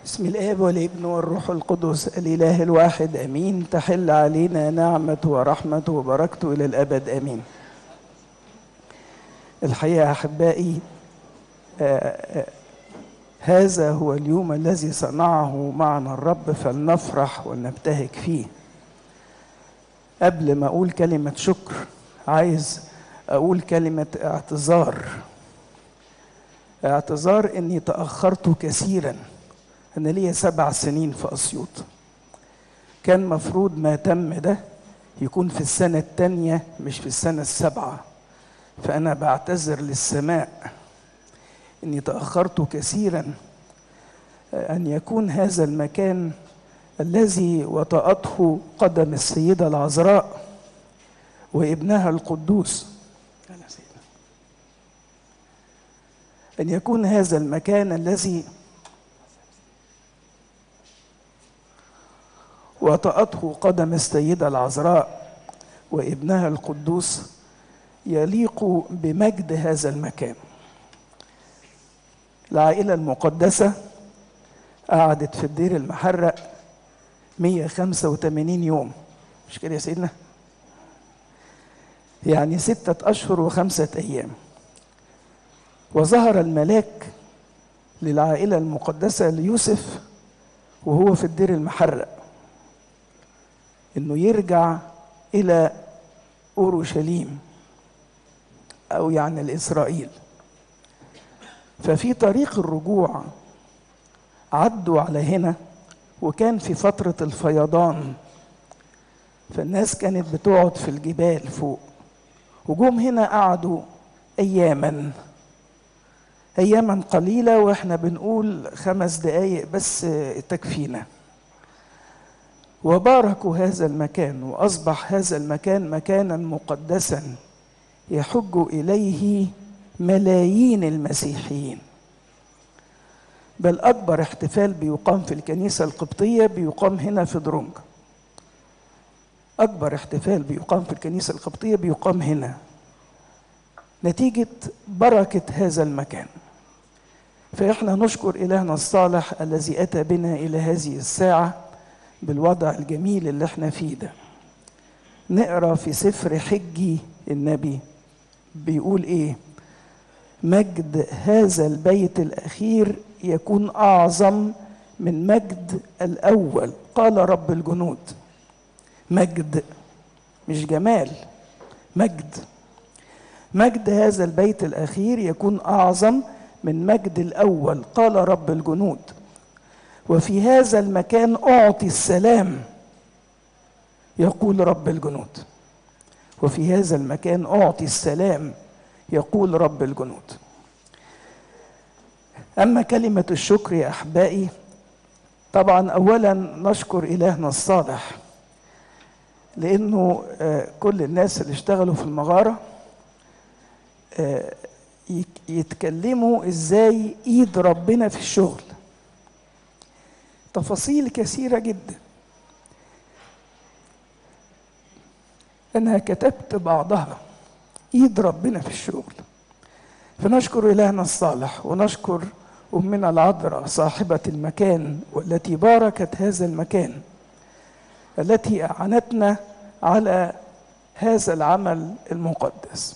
بسم الاب والابن والروح القدس الاله الواحد امين تحل علينا نعمه ورحمه وبركته الى الابد امين الحقيقه احبائي آه، آه، هذا هو اليوم الذي صنعه معنا الرب فلنفرح ولنبتهج فيه قبل ما اقول كلمه شكر عايز اقول كلمه اعتذار اعتذار اني تاخرت كثيرا انا ليا سبع سنين في اسيوط كان مفروض ما تم ده يكون في السنه الثانيه مش في السنه السابعه فانا بعتذر للسماء اني تاخرت كثيرا ان يكون هذا المكان الذي وطأته قدم السيده العذراء وابنها القدوس أهلا سيدنا. ان يكون هذا المكان الذي وطأته قدم السيدة العذراء وابنها القدوس يليق بمجد هذا المكان العائلة المقدسة قعدت في الدير المحرق 185 يوم مش كده يا سيدنا يعني ستة أشهر وخمسة أيام وظهر الملاك للعائلة المقدسة ليوسف وهو في الدير المحرق انه يرجع الى اورشليم او يعني لاسرائيل ففي طريق الرجوع عدوا على هنا وكان في فترة الفيضان فالناس كانت بتقعد في الجبال فوق وجم هنا قعدوا أياما أياما قليلة وإحنا بنقول خمس دقايق بس تكفينا وباركوا هذا المكان واصبح هذا المكان مكانا مقدسا يحج اليه ملايين المسيحيين بل اكبر احتفال بيقام في الكنيسه القبطيه بيقام هنا في درونج اكبر احتفال بيقام في الكنيسه القبطيه بيقام هنا نتيجه بركه هذا المكان فاحنا نشكر الهنا الصالح الذي اتى بنا الى هذه الساعه بالوضع الجميل اللي احنا فيه ده نقرا في سفر حجي النبي بيقول ايه مجد هذا البيت الاخير يكون اعظم من مجد الاول قال رب الجنود مجد مش جمال مجد مجد هذا البيت الاخير يكون اعظم من مجد الاول قال رب الجنود وفي هذا المكان اعطي السلام يقول رب الجنود وفي هذا المكان اعطي السلام يقول رب الجنود اما كلمه الشكر يا احبائي طبعا اولا نشكر الهنا الصالح لانه كل الناس اللي اشتغلوا في المغاره يتكلموا ازاي ايد ربنا في الشغل تفاصيل كثيره جدا انا كتبت بعضها ايد ربنا في الشغل فنشكر الهنا الصالح ونشكر امنا العذراء صاحبه المكان والتي باركت هذا المكان التي اعانتنا على هذا العمل المقدس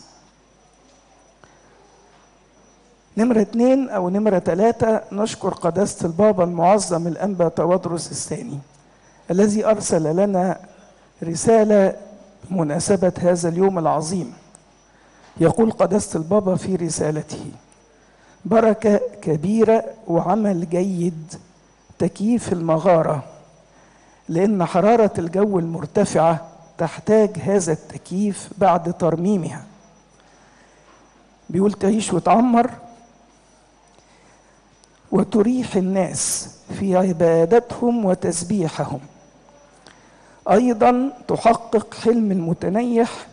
نمرة اتنين أو نمرة تلاتة نشكر قداسة البابا المعظم الأنبا توادرس الثاني الذي أرسل لنا رسالة بمناسبة هذا اليوم العظيم يقول قداسة البابا في رسالته بركة كبيرة وعمل جيد تكييف المغارة لأن حرارة الجو المرتفعة تحتاج هذا التكييف بعد ترميمها بيقول تعيش وتعمر وتريح الناس في عبادتهم وتسبيحهم ايضا تحقق حلم المتنيح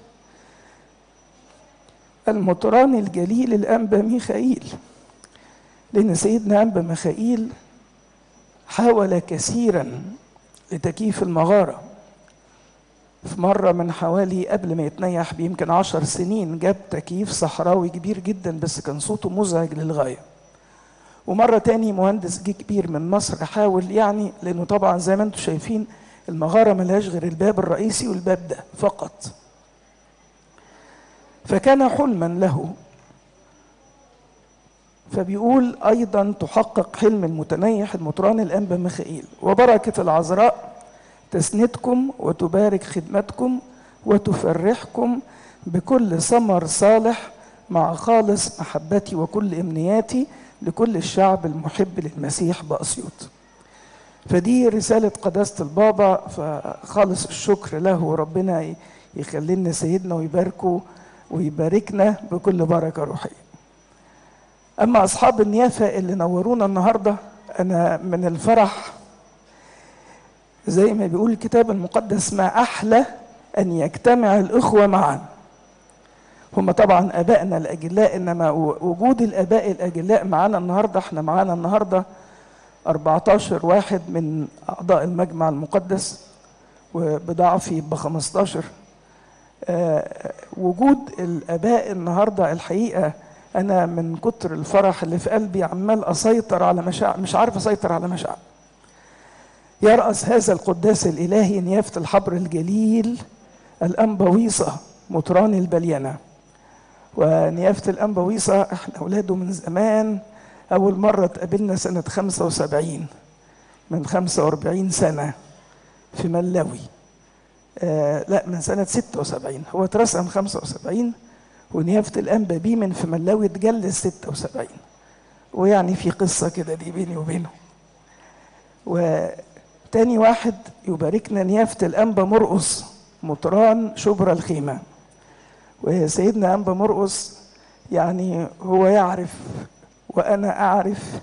المطران الجليل الانبا ميخائيل لان سيدنا انبا ميخائيل حاول كثيرا لتكييف المغاره في مرة من حوالي قبل ما يتنيح بيمكن عشر سنين جاب تكييف صحراوي كبير جدا بس كان صوته مزعج للغاية ومرة تاني مهندس جه كبير من مصر حاول يعني لأنه طبعا زي ما انتم شايفين المغارة ملهاش غير الباب الرئيسي والباب ده فقط فكان حلما له فبيقول أيضا تحقق حلم المتنيح المطران الأنبا ميخائيل وبركة العذراء تسندكم وتبارك خدمتكم وتفرحكم بكل ثمر صالح مع خالص محبتي وكل امنياتي لكل الشعب المحب للمسيح بأسيوط فدي رسالة قداسة البابا فخالص الشكر له وربنا يخلي لنا سيدنا ويباركه ويباركنا بكل بركة روحية أما أصحاب النيافة اللي نورونا النهاردة أنا من الفرح زي ما بيقول الكتاب المقدس ما أحلى أن يجتمع الإخوة معا هم طبعا ابائنا الاجلاء انما وجود الاباء الاجلاء معانا النهارده احنا معانا النهارده 14 واحد من اعضاء المجمع المقدس وبضعفي ب 15 آه وجود الاباء النهارده الحقيقه انا من كتر الفرح اللي في قلبي عمال اسيطر على مشاعر مش عارف اسيطر على مشاعر يرأس هذا القداس الالهي نيافه الحبر الجليل الانبويصه مطران البليانه ونيافة الأنبويصة احنا أولاده من زمان أول مرة اتقابلنا سنة 75 من 45 سنة في ملاوي آه لا من سنة 76 هو اترسم 75 ونيافة الأنبا بيه من في ملاوي اتجلس 76 ويعني في قصة كده دي بيني وبينه وتاني واحد يباركنا نيافة الأنبا مرقص مطران شبرا الخيمة وسيدنا أنبا مرقص يعني هو يعرف وأنا أعرف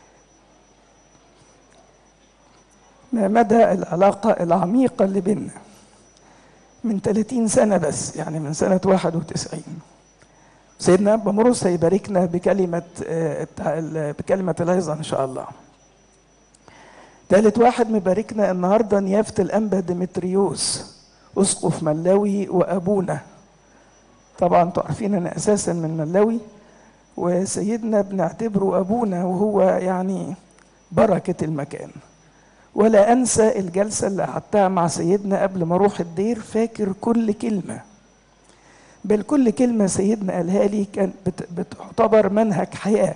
ما مدى العلاقة العميقة اللي بيننا من 30 سنة بس يعني من سنة 91 سيدنا أنبا مرقص هيباركنا بكلمة بكلمة العظة إن شاء الله ثالث واحد مباركنا النهارده نيافة الأنبا ديمتريوس أسقف ملاوي وأبونا طبعا انتوا عارفين انا اساسا من ملاوي وسيدنا بنعتبره ابونا وهو يعني بركه المكان ولا انسى الجلسه اللي قعدتها مع سيدنا قبل ما اروح الدير فاكر كل كلمه بل كل كلمه سيدنا قالها لي كانت بتعتبر منهج حياه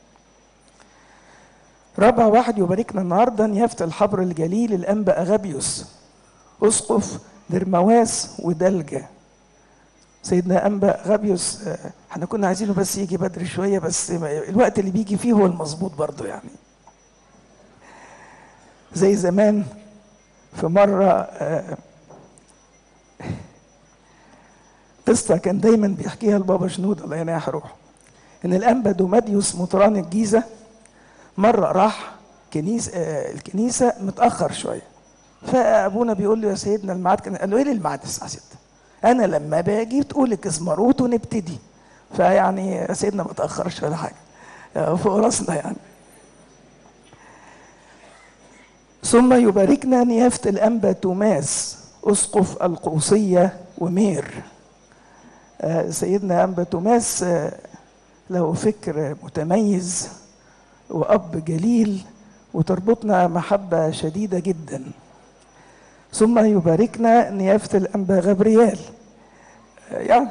رابع واحد يباركنا النهارده نيافه الحبر الجليل الانبا اغابيوس اسقف درمواس ودلجه سيدنا انبا غابيوس احنا كنا عايزينه بس يجي بدري شويه بس الوقت اللي بيجي فيه هو المظبوط برضه يعني زي زمان في مره قصه كان دايما بيحكيها البابا شنود الله يناح روحه ان الانبا دوماديوس مطران الجيزه مره راح كنيسه الكنيسه متاخر شويه فابونا بيقول له يا سيدنا الميعاد كان قال له ايه الميعاد الساعه 6 انا لما باجي تقول الكزمروت ونبتدي فيعني سيدنا ما تاخرش ولا حاجه فوق راسنا يعني ثم يباركنا نيافة الأنبا توماس أسقف القوسية ومير سيدنا أنبا توماس له فكر متميز وأب جليل وتربطنا محبة شديدة جداً ثم يباركنا نيافة الأنبا غبريال يعني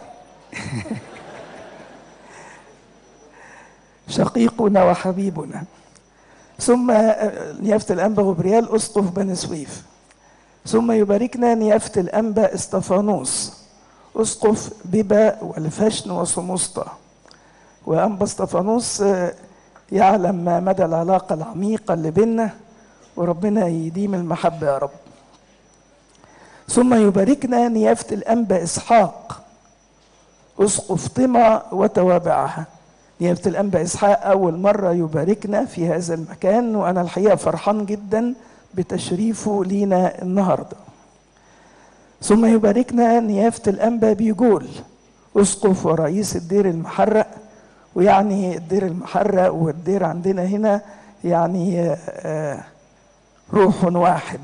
شقيقنا وحبيبنا ثم نيافة الأنبا غبريال أسقف بني سويف ثم يباركنا نيافة الأنبا استفانوس أسقف بيبا والفشن وسموسطة وأنبا استفانوس يعلم ما مدى العلاقة العميقة اللي بيننا وربنا يديم المحبة يا رب ثم يباركنا نيافة الأنبا إسحاق أسقف طمى وتوابعها نيافة الأنبا إسحاق أول مرة يباركنا في هذا المكان وأنا الحقيقة فرحان جدا بتشريفه لينا النهاردة ثم يباركنا نيافة الأنبا بيجول أسقف ورئيس الدير المحرق ويعني الدير المحرق والدير عندنا هنا يعني روح واحد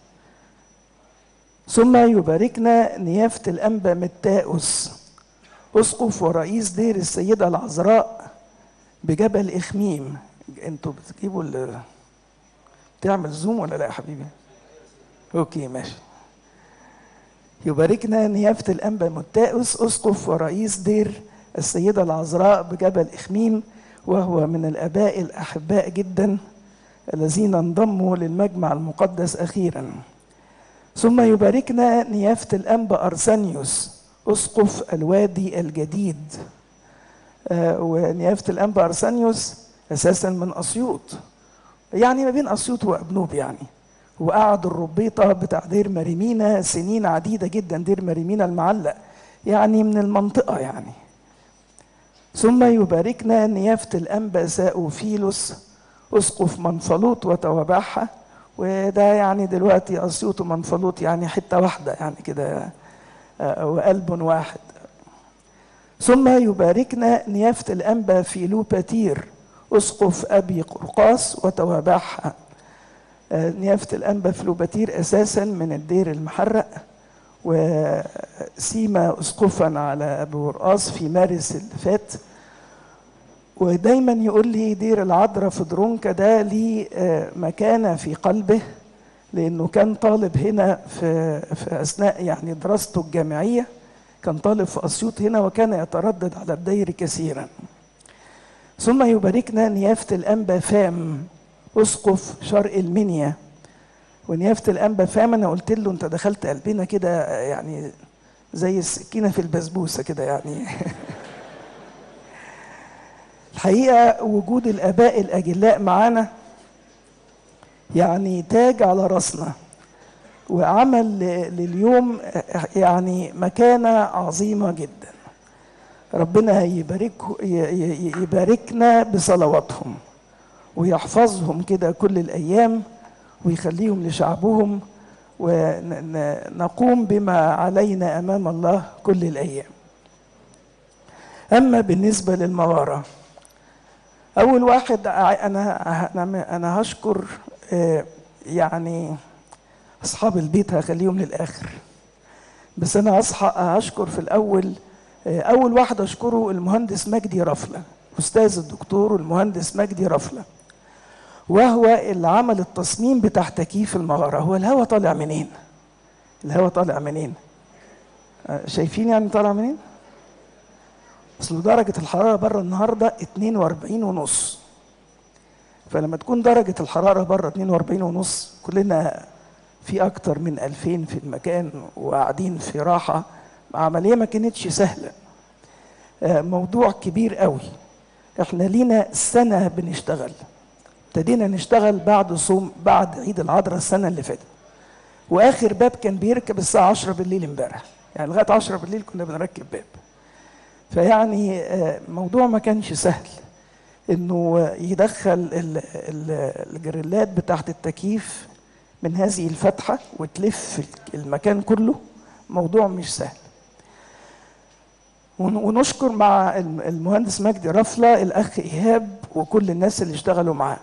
ثم يباركنا نيافة الأنبا متاؤس أسقف ورئيس دير السيدة العذراء بجبل إخميم انتوا بتجيبوا ال تعمل زوم ولا لا يا حبيبي اوكي ماشي يباركنا نيافة الأنبا متاؤس أسقف ورئيس دير السيدة العذراء بجبل إخميم وهو من الآباء الأحباء جدا الذين انضموا للمجمع المقدس أخيرا ثم يباركنا نيافة الأنبا أرسانيوس أسقف الوادي الجديد آه، ونيافة الأنبا أرسانيوس أساسا من أسيوط يعني ما بين أسيوط وأبنوب يعني وقعد الربيطة بتاع دير مريمينا سنين عديدة جدا دير مريمينا المعلق يعني من المنطقة يعني ثم يباركنا نيافة الأنبا ساؤفيلوس أسقف منفلوط وتوابعها وده يعني دلوقتي أسيوط ومنفلوط يعني حتة واحدة يعني كده آه، وقلب واحد ثم يباركنا نيافة الأنبا فيلوباتير أسقف أبي قرقاس وتوابعها آه، نيافة الأنبا فلوباتير أساسا من الدير المحرق وسيما أسقفا على أبي قرقاس في مارس اللي فات ودايما يقول لي دير العذراء في درونكا ده ليه آه، مكانة في قلبه لأنه كان طالب هنا في, في أثناء يعني دراسته الجامعية كان طالب في أسيوط هنا وكان يتردد على الدير كثيرا ثم يباركنا نيافة الأنبا فام أسقف شرق المنيا ونيافة الأنبا فام أنا قلت له أنت دخلت قلبنا كده يعني زي السكينة في البسبوسة كده يعني الحقيقة وجود الآباء الأجلاء معانا يعني تاج على راسنا وعمل ل- لليوم يعني مكانة عظيمة جدا ربنا يبارك ي- ي- يباركنا بصلواتهم ويحفظهم كده كل الأيام ويخليهم لشعبهم ونقوم بما علينا أمام الله كل الأيام أما بالنسبة للمغارة أول واحد ع- أنا أنا أنا هشكر آه، يعني أصحاب البيت هخليهم للآخر بس أنا أصحى هشكر في الأول آه، أول واحد أشكره المهندس مجدي رفلة أستاذ الدكتور المهندس مجدي رفلة وهو اللي عمل التصميم بتاع تكييف المغارة هو الهواء طالع منين؟ الهواء طالع منين؟ آه، شايفين يعني طالع منين؟ اصل درجة الحرارة بره النهاردة 42 ونص فلما تكون درجة الحرارة بره 42 ونص كلنا في أكتر من 2000 في المكان وقاعدين في راحة عملية ما كانتش سهلة آه، موضوع كبير قوي احنا لينا سنة بنشتغل ابتدينا نشتغل بعد صوم بعد عيد العذراء السنة اللي فاتت واخر باب كان بيركب الساعة 10 بالليل امبارح يعني لغاية 10 بالليل كنا بنركب باب فيعني آه، موضوع ما كانش سهل انه يدخل ال- ال- الجريلات بتاعت التكييف من هذه الفتحة وتلف المكان كله موضوع مش سهل ون- ونشكر مع الم- المهندس مجدي رفلة الأخ إيهاب وكل الناس اللي اشتغلوا معاه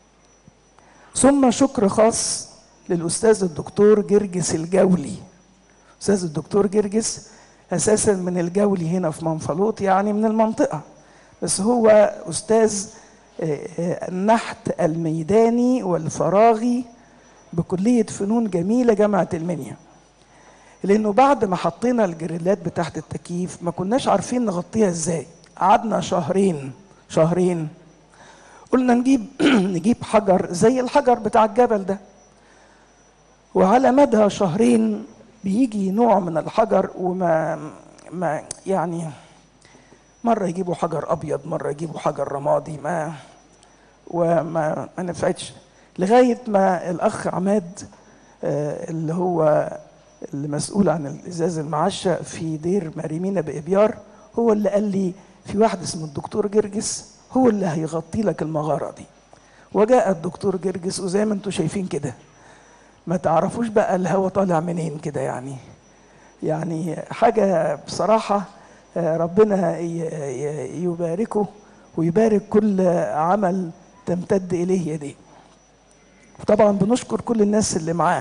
ثم شكر خاص للأستاذ الدكتور جرجس الجولي أستاذ الدكتور جرجس أساسا من الجولي هنا في منفلوط يعني من المنطقة بس هو أستاذ آه، آه، النحت الميداني والفراغي بكلية فنون جميلة جامعة المنيا لأنه بعد ما حطينا الجريلات بتاعت التكييف ما كناش عارفين نغطيها ازاي قعدنا شهرين شهرين قلنا نجيب نجيب حجر زي الحجر بتاع الجبل ده وعلى مدى شهرين بيجي نوع من الحجر وما ما يعني مرة يجيبوا حجر أبيض مرة يجيبوا حجر رمادي ما وما ما نفعتش لغاية ما الأخ عماد آه، اللي هو المسؤول عن الإزاز المعشى في دير مريمينا بإبيار هو اللي قال لي في واحد اسمه الدكتور جرجس هو اللي هيغطي لك المغارة دي وجاء الدكتور جرجس وزي ما انتم شايفين كده ما تعرفوش بقى الهوا طالع منين كده يعني يعني حاجة بصراحة آه، ربنا ي- ي- يباركه ويبارك كل عمل تمتد إليه يديه وطبعا بنشكر كل الناس اللي معاه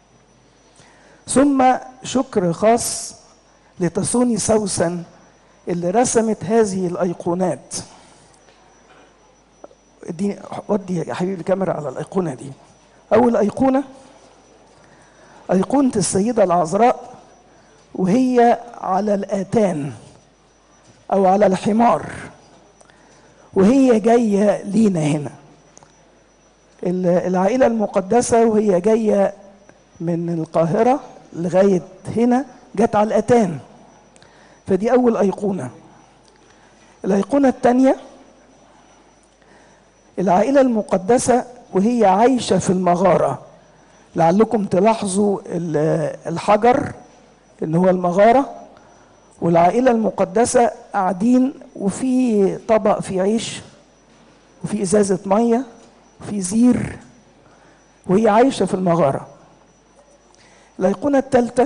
ثم شكر خاص لتسوني سوسن اللي رسمت هذه الأيقونات اديني ودي يا حبيبي الكاميرا على الايقونه دي اول ايقونه ايقونه السيده العذراء وهي على الاتان او على الحمار وهي جايه لينا هنا العائله المقدسه وهي جايه من القاهره لغايه هنا جت على الاتان فدي اول ايقونه الايقونه الثانيه العائله المقدسه وهي عايشه في المغاره لعلكم تلاحظوا الحجر ان هو المغاره والعائله المقدسه قاعدين وفي طبق في عيش وفي ازازه ميه وفي زير وهي عايشه في المغاره الايقونه الثالثه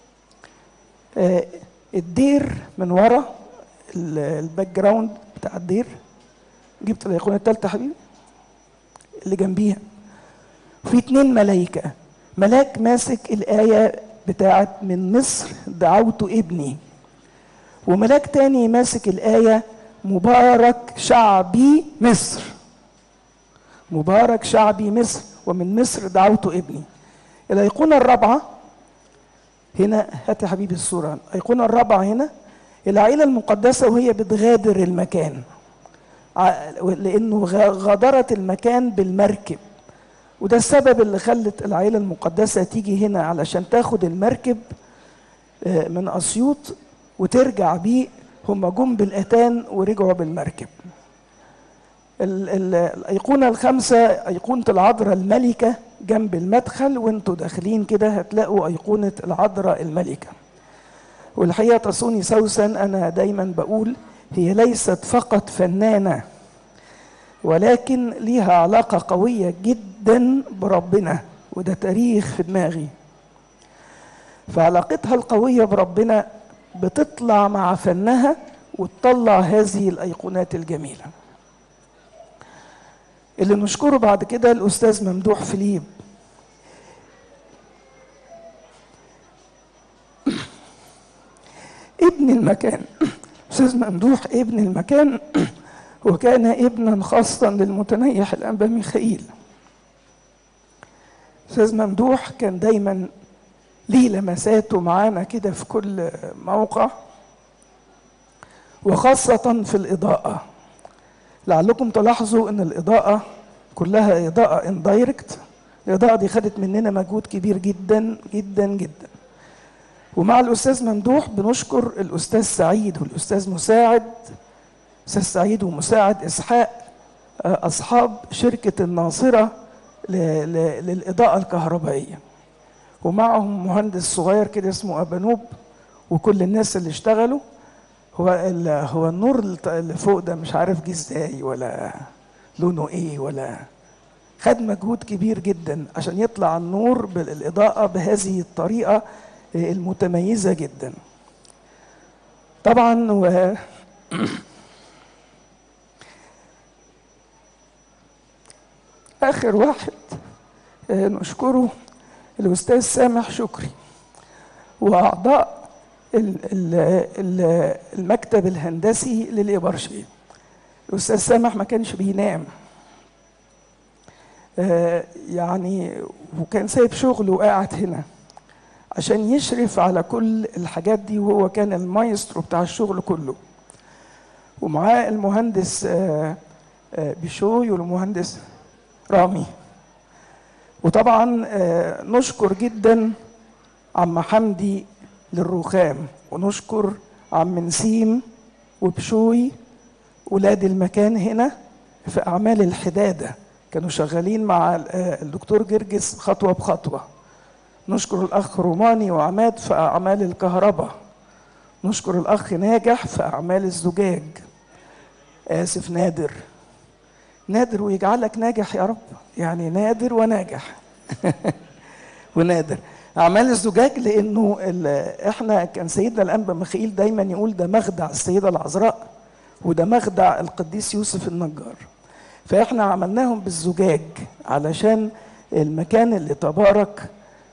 الدير من ورا الباك جراوند بتاع الدير جبت الايقونه الثالثه حبيبي اللي جنبيها في اتنين ملايكه ملاك ماسك الايه بتاعت من مصر دعوت ابني وملاك تاني ماسك الايه مبارك شعبي مصر مبارك شعبي مصر ومن مصر دعوت ابني الايقونه الرابعه هنا هات يا حبيبي الصوره الايقونه الرابعه هنا العائله المقدسه وهي بتغادر المكان لانه غادرت المكان بالمركب وده السبب اللي خلت العائله المقدسه تيجي هنا علشان تاخد المركب من اسيوط وترجع بيه هم جم بالاتان ورجعوا بالمركب ال ال الايقونه الخامسه ايقونه العذراء الملكه جنب المدخل وانتوا داخلين كده هتلاقوا ايقونه العذراء الملكه والحقيقه تصوني سوسن انا دايما بقول هي ليست فقط فنانه ولكن ليها علاقه قويه جدا بربنا وده تاريخ في دماغي فعلاقتها القويه بربنا بتطلع مع فنها وتطلع هذه الايقونات الجميله اللي نشكره بعد كده الاستاذ ممدوح فيليب ابن المكان استاذ ممدوح ابن المكان وكان ابنا خاصا للمتنيح الانبا ميخائيل استاذ ممدوح كان دايما ليه لمساته معانا كده في كل موقع وخاصة في الإضاءة لعلكم تلاحظوا ان الإضاءة كلها إضاءة اندايركت الإضاءة دي خدت مننا مجهود كبير جدا جدا جدا ومع الأستاذ ممدوح بنشكر الأستاذ سعيد والأستاذ مساعد أستاذ سعيد ومساعد إسحاق أصحاب شركة الناصرة للإضاءة الكهربائية ومعهم مهندس صغير كده اسمه أبانوب وكل الناس اللي اشتغلوا هو هو النور اللي فوق ده مش عارف جه ازاي ولا لونه ايه ولا خد مجهود كبير جدا عشان يطلع النور بالاضاءه بهذه الطريقه المتميزه جدا طبعا و اخر واحد نشكره الاستاذ سامح شكري واعضاء المكتب الهندسي للإبرشية الأستاذ سامح ما كانش بينام يعني وكان سايب شغله وقاعد هنا عشان يشرف على كل الحاجات دي وهو كان المايسترو بتاع الشغل كله ومعاه المهندس بشوي والمهندس رامي وطبعا نشكر جدا عم حمدي للرخام ونشكر عم نسيم وبشوي ولاد المكان هنا في أعمال الحدادة كانوا شغالين مع الدكتور جرجس خطوة بخطوة نشكر الأخ روماني وعماد في أعمال الكهرباء نشكر الأخ ناجح في أعمال الزجاج آسف نادر نادر ويجعلك ناجح يا رب يعني نادر وناجح ونادر اعمال الزجاج لانه احنا كان سيدنا الانبا ميخائيل دايما يقول ده مخدع السيده العذراء وده مخدع القديس يوسف النجار فاحنا عملناهم بالزجاج علشان المكان اللي تبارك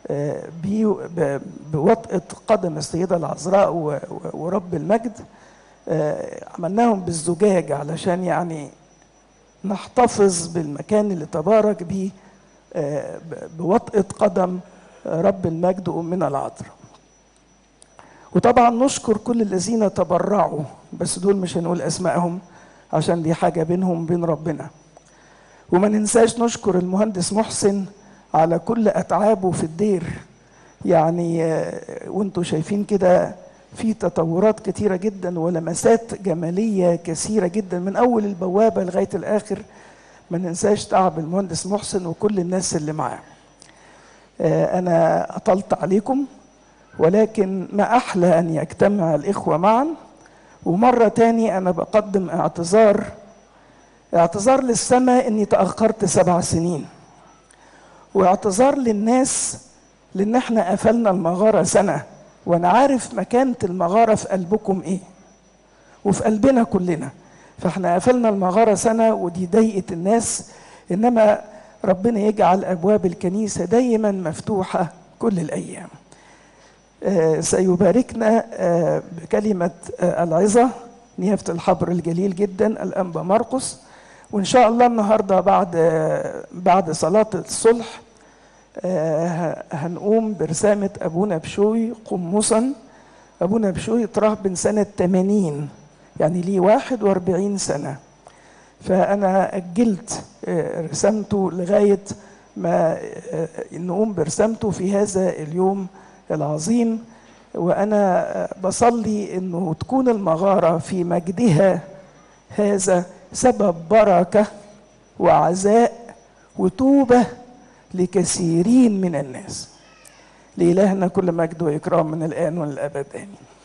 بوطئة قدم السيدة العذراء ورب المجد عملناهم بالزجاج علشان يعني نحتفظ بالمكان اللي تبارك به آه، ب- بوطئة قدم آه، رب المجد أمنا العذراء وطبعا نشكر كل الذين تبرعوا بس دول مش هنقول أسمائهم عشان دي حاجة بينهم وبين ربنا وما ننساش نشكر المهندس محسن على كل أتعابه في الدير يعني آه، وانتوا شايفين كده في تطورات كتيرة جدا ولمسات جمالية كثيرة جدا من أول البوابة لغاية الآخر ما ننساش تعب المهندس محسن وكل الناس اللي معاه آه، أنا أطلت عليكم ولكن ما أحلى أن يجتمع الإخوة معا ومرة تاني أنا بقدم اعتذار اعتذار للسماء أني تأخرت سبع سنين واعتذار للناس لأن احنا قفلنا المغارة سنة وأنا عارف مكانة المغارة في قلبكم إيه وفي قلبنا كلنا فاحنا قفلنا المغارة سنة ودي ضيقة الناس إنما ربنا يجعل أبواب الكنيسة دايما مفتوحة كل الأيام آه، سيباركنا آه، بكلمة آه، العظة نيافة الحبر الجليل جدا الأنبا مرقس وإن شاء الله النهاردة بعد آه، بعد صلاة الصلح آه، هنقوم برسامة أبونا بشوي قمصا أبونا بشوي اترهبن سنة 80 يعني ليه 41 سنة فأنا أجلت آه، رسامته لغاية ما آه، نقوم برسامته في هذا اليوم العظيم وأنا آه، بصلي إنه تكون المغارة في مجدها هذا سبب بركة وعزاء وتوبة لكثيرين من الناس لإلهنا كل مجد وإكرام من الآن والأبد آمين